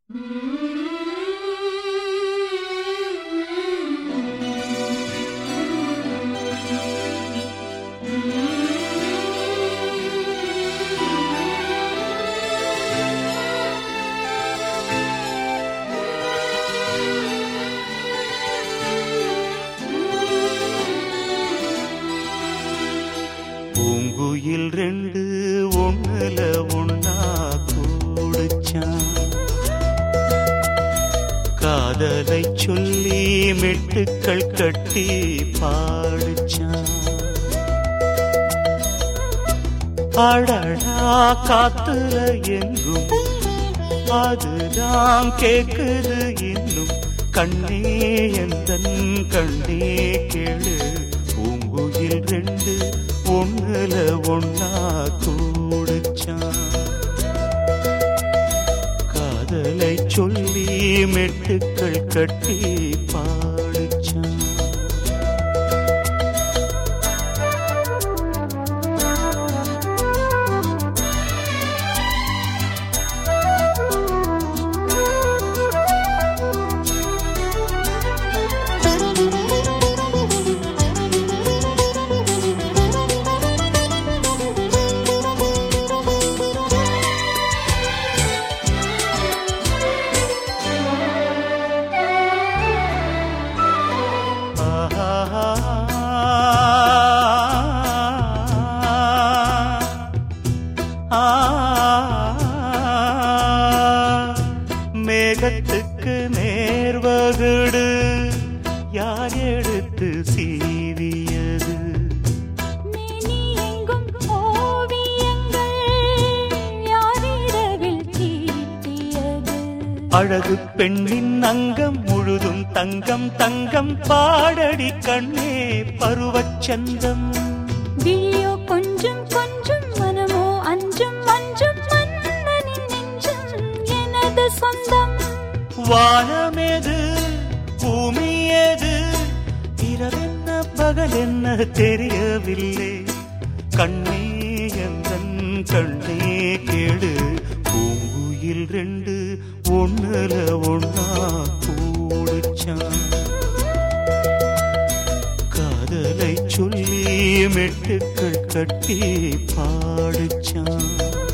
பூங்குயில் ரெண்டு ஒண்ணுல ஒன்னா கூடுச்சான் காதலை சொல்லி மெட்டுக்கள் கட்டி பாடுச்சான் அடடா காத்துல எங்கும் அதுதான் கேக்குது இன்னும் கண்ணே எந்தன் கண்ணே கேளு பூங்குயில் ரெண்டு ஒண்ணுல ஒன்னா கூடுச்சான் காதலை சொல்லி மெட்டுக்கள் கட்டி பாடுச்சான் மேகத்துக்கு நேர்வகுடு யார் எடுத்து சீவியது மேனி எங்கும் ஓவியங்கள் யாரிரவில் தீட்டியது அழகு பெண்ணின் அங்கம் முழுதும் தங்கம் தங்கம் பாடடி கண்ணே பருவச்சந்தம் விழியோ கொஞ்சம் கொஞ்சம் மனமோ அஞ்சும் அஞ்சும் மன்னனின் நெஞ்சம் எனது சொந்தம் வானமேது பூமியேது இரவென்ன பகல் என்ன தெரியவில்லை கண்ணே எந்தன் கண்ணே கேடு பூங்குயில் ரெண்டு ஒண்ணுல ஒன்னா கூடுச்சான் காதலை சொல்லி மெட்டுக்கள் கட்டி பாடுச்சான்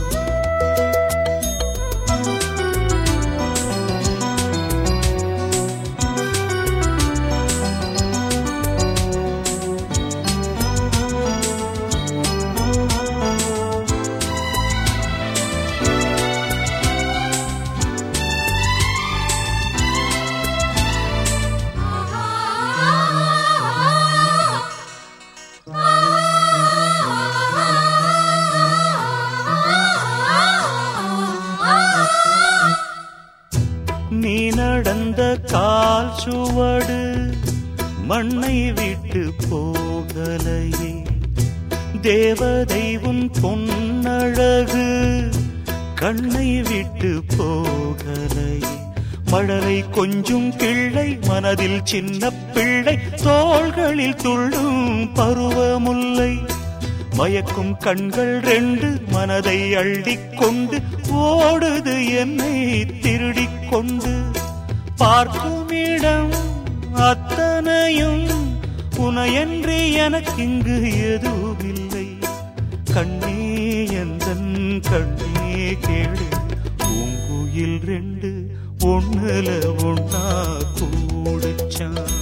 நீ நடந்த கால் சுவடு மண்ணை விட்டு போகலையே தேவதை உன் பொன்னழகு கண்ணை விட்டு போகலையே மழலை கொஞ்சும் கிள்ளை மனதில் சின்ன பிள்ளை தோள்களில் துள்ளும் பருவமுல்லை மயக்கும் கண்கள் ரெண்டு மனதை அள்ளிக் கொண்டு ஓடுது என்னை திருடிக் கொண்டு பார்க்கும் இடம் அத்தனையும் உனையன்றி எனக்கிங்கு எதுவுமில்லை கண்ணே எந்தன் கண்ணே கேடு பூங்குயில் ரெண்டு ஒண்ணுல ஒன்னா கூடுச்சான்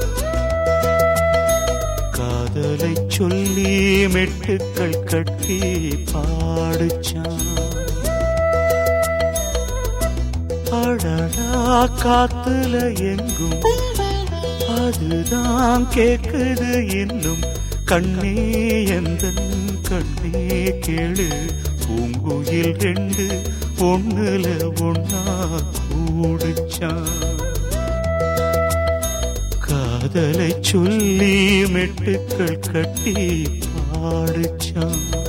காதலை சொல்லி மெட்டுக்கள் கட்டி பாடுச்சான் அடடா காத்துல எங்கும் அதுதான் கேக்குது இன்னும் கண்ணே எந்தன் கண்ணே கேளு பூங்குயில் ரெண்டு ஒண்ணுல ஒன்னா கூடுச்சான் காதலை சொல்லி மெட்டுக்கள் கட்டி பாடுச்சான்